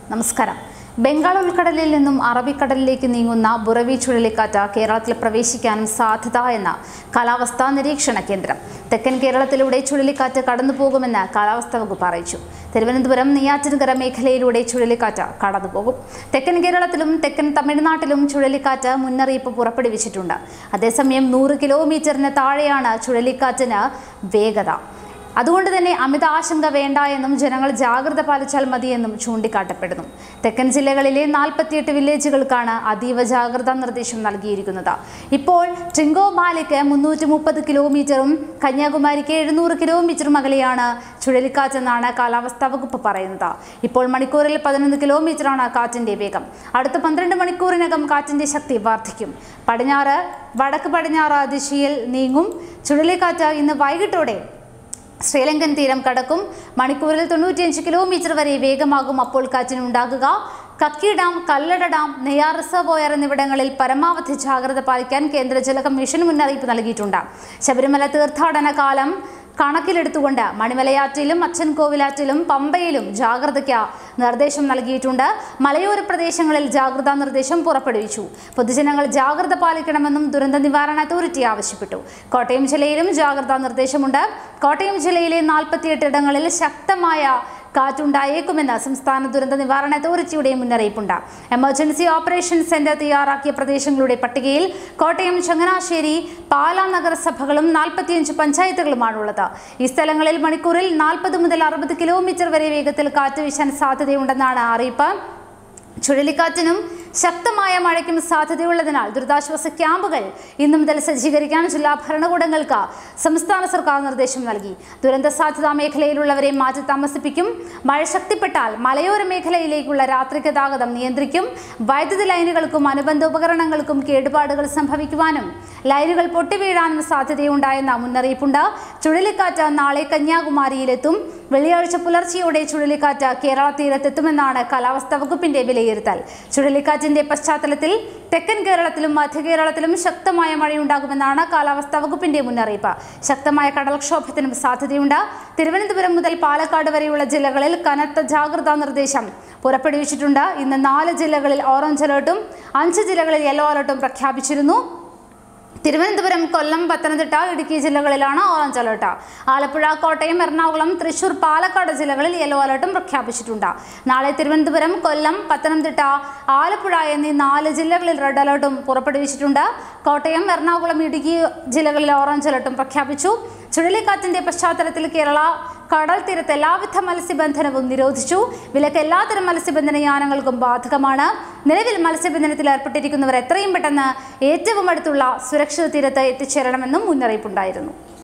നമസ്കാരം ബംഗാൾ ഉൾക്കടലിൽ നിന്നും അറബിക്കടലിലേക്ക് നീങ്ങുന്ന ബുറവി ചുഴലിക്കാറ്റ് കേരളത്തിൽ പ്രവേശിക്കാനും സാധ്യത എന്ന് കാലാവസ്ഥാ നിരീക്ഷണ കേന്ദ്രം തെക്കൻ കേരളത്തിലൂടെ ചുഴലിക്കാറ്റ് കടന്നുപോകുമെന്ന് കാലാവസ്ഥാ വകുപ്പ് അറിയിച്ചു തിരുവനന്തപുരം നെയ്യാറ്റിൻകര മേഖലയിലൂടെ ചുഴലിക്കാറ്റ് കടന്നുപോകും തെക്കൻ കേരളത്തിലും തെക്കൻ തമിഴ്നാട്ടിലും ചുഴലിക്കാറ്റ് മുന്നറിയിപ്പ് പുറപ്പെടുവിച്ചിട്ടുണ്ട് അതേസമയം നൂറ് കിലോമീറ്ററിന് താഴെയാണ് ചുഴലിക്കാറ്റിന് വേഗത അതുകൊണ്ട് തന്നെ അമിത ആശങ്ക വേണ്ട എന്നും ജനങ്ങൾ ജാഗ്രത പാലിച്ചാൽ മതിയെന്നും ചൂണ്ടിക്കാട്ടപ്പെടുന്നു തെക്കൻ ജില്ലകളിലെ നാൽപ്പത്തിയെട്ട് വില്ലേജുകൾക്കാണ് അതീവ ജാഗ്രതാ നിർദ്ദേശം നൽകിയിരിക്കുന്നത് ഇപ്പോൾ ട്രിങ്കോമാലിക്ക് മുന്നൂറ്റി മുപ്പത് കിലോമീറ്ററും കന്യാകുമാരിക്ക് എഴുന്നൂറ് കിലോമീറ്ററും അകലെയാണ് ചുഴലിക്കാറ്റെന്നാണ് കാലാവസ്ഥാ വകുപ്പ് പറയുന്നത് ഇപ്പോൾ മണിക്കൂറിൽ പതിനൊന്ന് കിലോമീറ്ററാണ് കാറ്റിന്റെ വേഗം അടുത്ത പന്ത്രണ്ട് മണിക്കൂറിനകം കാറ്റിന്റെ ശക്തി വർദ്ധിക്കും പടിഞ്ഞാറ് വടക്ക് പടിഞ്ഞാറ് ദിശയിൽ നീങ്ങും ചുഴലിക്കാറ്റ് ഇന്ന് വൈകിട്ടോടെ ശ്രീലങ്കൻ തീരം കടക്കും മണിക്കൂറിൽ തൊണ്ണൂറ്റിയഞ്ച് കിലോമീറ്റർ വരെ വേഗമാകും അപ്പോൾ കാറ്റിനുണ്ടാകുക Kakki dam Kallada dam Neyyar reservoir എന്നിവിടങ്ങളിൽ പരമാവധി ജാഗ്രത പാലിക്കാൻ കേന്ദ്ര ജല കമ്മീഷൻ മുന്നറിയിപ്പ് നൽകിയിട്ടുണ്ട് ശബരിമല തീർത്ഥാടന കാലം കണക്കിലെടുത്തുകൊണ്ട് മണിമലയാറ്റിലും അച്ചൻകോവിലാറ്റിലും പമ്പയിലും ജാഗ്രതയ്ക്ക് നിർദ്ദേശം നൽകിയിട്ടുണ്ട് മലയോര പ്രദേശങ്ങളിൽ ജാഗ്രതാ നിർദ്ദേശം പുറപ്പെടുവിച്ചു പൊതുജനങ്ങൾ ജാഗ്രത പാലിക്കണമെന്നും ദുരന്ത നിവാരണ അതോറിറ്റി ആവശ്യപ്പെട്ടു കോട്ടയം ജില്ലയിലും ജാഗ്രതാ നിർദ്ദേശമുണ്ട് കോട്ടയം ജില്ലയിലെ നാൽപ്പത്തിയെട്ട് ഇടങ്ങളിൽ ശക്തമായ കാറ്റുണ്ടായേക്കുമെന്ന് സംസ്ഥാന ദുരന്ത നിവാരണ അതോറിറ്റിയുടെ മുന്നറിയിപ്പുണ്ട് എമർജൻസി ഓപ്പറേഷൻ സെന്റർ തയ്യാറാക്കിയ പ്രദേശങ്ങളുടെ പട്ടികയിൽ കോട്ടയം ചങ്ങനാശ്ശേരി പാലാ നഗരസഭകളും നാൽപ്പത്തിയഞ്ച് പഞ്ചായത്തുകളുമാണുള്ളത് ഈ സ്ഥലങ്ങളിൽ മണിക്കൂറിൽ നാൽപ്പത് മുതൽ അറുപത് കിലോമീറ്റർ വരെ വേഗത്തിൽ കാറ്റ് വീശാൻ സാധ്യതയുണ്ടെന്നാണ് അറിയിപ്പ് ചുഴലിക്കാറ്റിനും ശക്തമായ മഴയ്ക്കും സാധ്യതയുള്ളതിനാൽ ദുരിതാശ്വാസ ക്യാമ്പുകൾ ഇന്നു മുതൽ സജ്ജീകരിക്കാൻ ജില്ലാ ഭരണകൂടങ്ങൾക്ക് സംസ്ഥാന സർക്കാർ നിർദ്ദേശം നൽകി ദുരന്ത സാധ്യതാ മേഖലയിലുള്ളവരെ മാറ്റി താമസിപ്പിക്കും മഴ ശക്തിപ്പെട്ടാൽ മലയോര മേഖലയിലേക്കുള്ള രാത്രി ഗതാഗതം നിയന്ത്രിക്കും വൈദ്യുതി ലൈനുകൾക്കും അനുബന്ധ ഉപകരണങ്ങൾക്കും കേടുപാടുകൾ സംഭവിക്കുവാനും ലൈനുകൾ പൊട്ടിവീഴാനും സാധ്യതയുണ്ടായെന്ന മുന്നറിയിപ്പുണ്ട് ചുഴലിക്കാറ്റ് നാളെ കന്യാകുമാരിയിലെത്തും വെള്ളിയാഴ്ച പുലർച്ചെയോടെ ചുഴലിക്കാറ്റ് കേരള തീരത്തെത്തുമെന്നാണ് കാലാവസ്ഥാ വകുപ്പിന്റെ വിലയിരുത്തൽ ചുഴലിക്കാറ്റിന്റെ പശ്ചാത്തലത്തിൽ തെക്കൻ കേരളത്തിലും മധ്യ കേരളത്തിലും ശക്തമായ മഴയുണ്ടാകുമെന്നാണ് കാലാവസ്ഥാ വകുപ്പിന്റെ മുന്നറിയിപ്പ് ശക്തമായ കടൽക്ഷോഭത്തിനും സാധ്യതയുണ്ട് തിരുവനന്തപുരം മുതൽ പാലക്കാട് വരെയുള്ള ജില്ലകളിൽ കനത്ത ജാഗ്രതാ നിർദ്ദേശം പുറപ്പെടുവിച്ചിട്ടുണ്ട് ഇന്ന് നാല് ജില്ലകളിൽ ഓറഞ്ച് അലർട്ടും അഞ്ച് ജില്ലകളിൽ യെല്ലോ അലർട്ടും പ്രഖ്യാപിച്ചിരുന്നു തിരുവനന്തപുരം കൊല്ലം പത്തനംതിട്ട ഇടുക്കി ജില്ലകളിലാണ് ഓറഞ്ച് അലർട്ട് ആലപ്പുഴ കോട്ടയം എറണാകുളം തൃശൂർ പാലക്കാട് ജില്ലകളിൽ യെല്ലോ അലർട്ടും പ്രഖ്യാപിച്ചിട്ടുണ്ട് നാളെ തിരുവനന്തപുരം കൊല്ലം പത്തനംതിട്ട ആലപ്പുഴ എന്നീ നാല് ജില്ലകളിൽ റെഡ് അലർട്ടും പുറപ്പെടുവിച്ചിട്ടുണ്ട് കോട്ടയം എറണാകുളം ഇടുക്കി ജില്ലകളിൽ ഓറഞ്ച് അലർട്ടും പ്രഖ്യാപിച്ചു ചുഴലിക്കാറ്റിന്റെ പശ്ചാത്തലത്തിൽ കേരള കടൽ തീരത്ത് എല്ലാവിധ മത്സ്യബന്ധനവും നിരോധിച്ചു വിലക്ക് എല്ലാത്തരം മത്സ്യബന്ധന യാനങ്ങൾക്കും ബാധകമാണ് നിലവിൽ മത്സ്യബന്ധനത്തിൽ ഏർപ്പെട്ടിരിക്കുന്നവർ എത്രയും പെട്ടെന്ന് ഏറ്റവും അടുത്തുള്ള സുരക്ഷിത തീരത്ത് എത്തിച്ചേരണമെന്നും മുന്നറിയിപ്പുണ്ടായിരുന്നു